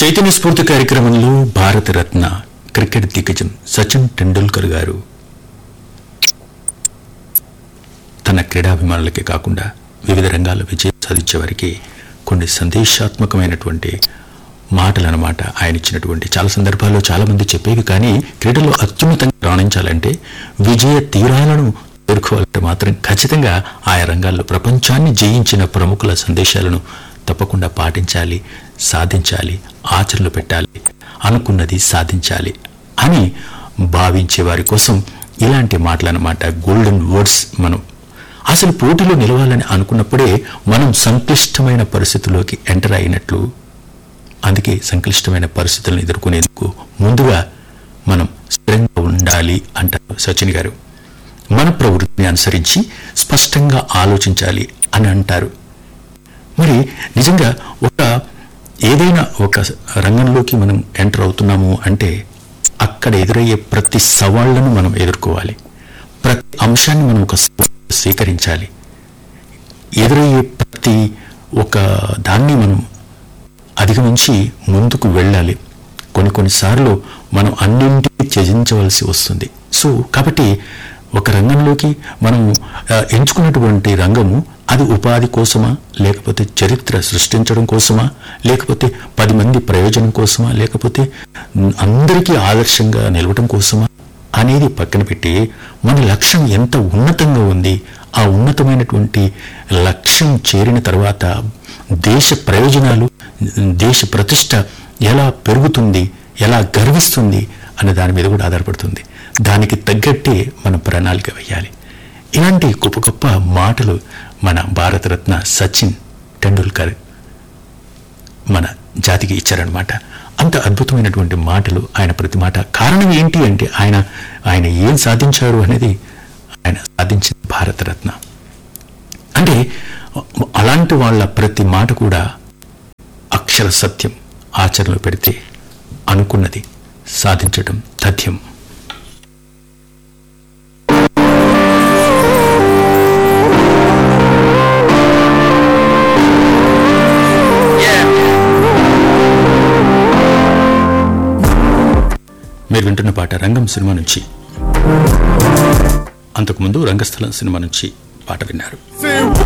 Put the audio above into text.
చైతన్య స్ఫూర్తి కార్యక్రమంలో భారతరత్న క్రికెట్ దిగ్గజం సచిన్ టెండూల్కర్ గారు తన క్రీడాభిమానులకే కాకుండా వివిధ రంగాల్లో విజయం సాధించే వారికి కొన్ని సందేశాత్మకమైనటువంటి మాటలు అన్నమాట ఆయన ఇచ్చినటువంటి చాలా సందర్భాల్లో చాలా మంది చెప్పేవి కానీ క్రీడలో అత్యున్నతంగా రాణించాలంటే విజయ తీరాలను చేరుకోవాలంటే మాత్రం ఖచ్చితంగా ఆయా రంగాల్లో ప్రపంచాన్ని జయించిన ప్రముఖుల సందేశాలను తప్పకుండా పాటించాలి సాధించాలి ఆచరణలో పెట్టాలి అనుకున్నది సాధించాలి అని భావించే వారి కోసం ఇలాంటి మాటలన్నమాట గోల్డెన్ వర్డ్స్ మనం అసలు పోటీలో నిలవాలని అనుకున్నప్పుడే మనం సంక్లిష్టమైన పరిస్థితుల్లోకి ఎంటర్ అయినట్లు అందుకే సంక్లిష్టమైన పరిస్థితులను ఎదుర్కొనేందుకు ముందుగా మనం స్థిరంగా ఉండాలి అంటారు సచిన్ గారు మన ప్రవృత్తిని అనుసరించి స్పష్టంగా ఆలోచించాలి అని అంటారు మరి నిజంగా ఒక ఏదైనా ఒక రంగంలోకి మనం ఎంటర్ అవుతున్నాము అంటే అక్కడ ఎదురయ్యే ప్రతి సవాళ్లను మనం ఎదుర్కోవాలి ప్రతి అంశాన్ని మనం ఒక సవాలుగా స్వీకరించాలి ఎదురయ్యే ప్రతి ఒక దాన్ని మనం అధిగమించి ముందుకు వెళ్ళాలి కొన్ని కొన్నిసార్లు మనం అన్నింటినీ త్యజించవలసి వస్తుంది సో కాబట్టి ఒక రంగంలోకి మనం ఆ, ఎంచుకున్నటువంటి రంగము అది ఉపాధి కోసమా లేకపోతే చరిత్ర సృష్టించడం కోసమా లేకపోతే పది మంది ప్రయోజనం కోసమా లేకపోతే మ్, అందరికీ ఆదర్శంగా నిలవటం కోసమా అనేది పక్కన పెట్టి మన లక్ష్యం ఎంత ఉన్నతంగా ఉంది ఆ ఉన్నతమైనటువంటి లక్ష్యం చేరిన తర్వాత దేశ ప్రయోజనాలు దేశ ప్రతిష్ట ఎలా పెరుగుతుంది ఎలా గర్విస్తుంది అనే దాని మీద కూడా ఆధారపడుతుంది దానికి తగ్గట్టే మన ప్రణాళిక వేయాలి ఇలాంటి గొప్ప గొప్ప మాటలు మన భారతరత్న సచిన్ టెండూల్కర్ మన జాతికి ఇచ్చారనమాట అంత అద్భుతమైనటువంటి మాటలు ఆయన ప్రతి మాట కారణం ఏంటి అంటే ఆయన ఆయన ఏం సాధించారు అనేది ఆయన సాధించిన భారతరత్న అంటే అలాంటి వాళ్ళ ప్రతి మాట కూడా అక్షర సత్యం ఆచరణలో పెడితే అనుకున్నది సాధించడం తథ్యం మీరు వింటున్న పాట రంగం సినిమా నుంచి అంతకుముందు రంగస్థలం సినిమా నుంచి పాట విన్నారు Say